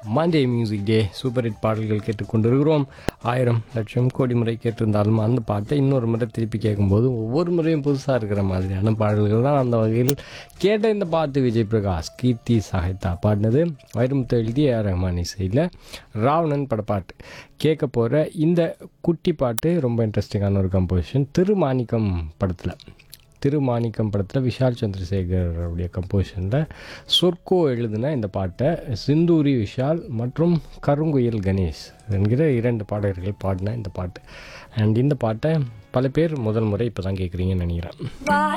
Monte music day super hit பாடல்கள் கேட்டுக்கொண்டிருக்கிறோம் ஆயிரம் லட்சம் கோடி முறை கேட்டிருந்தாலும் அந்த பாட்டை இன்னொரு முறை திருப்பி கேட்கும்போது ஒவ்வொரு முறையும் புதுசாக இருக்கிற மாதிரியான பாடல்கள் தான் அந்த வகையில் கேட்ட இந்த பாட்டு விஜய் பிரகாஷ் கீர்த்தி சாகித்தா பாடினது வைரமுத்து எழுதிய ஏ ஆர் ரஹ்மான் இசையில் ராவணன் படப்பாட்டு கேட்க போகிற இந்த குட்டி பாட்டு ரொம்ப இன்ட்ரெஸ்டிங்கான ஒரு கம்போசிஷன் திருமாணிக்கம் படத்தில் திருமாணிக்கம் படத்தில் விஷால் சந்திரசேகர் உடைய கம்போசிஷனில் சொர்க்கோ எழுதின இந்த பாட்டை சிந்தூரி விஷால் மற்றும் கருங்குயில் கணேஷ் என்கிற இரண்டு பாடகர்கள் பாடின இந்த பாட்டு அண்ட் இந்த பாட்டை பல பேர் முதல் முறை இப்போ தான் கேட்குறீங்கன்னு நினைக்கிறேன் வா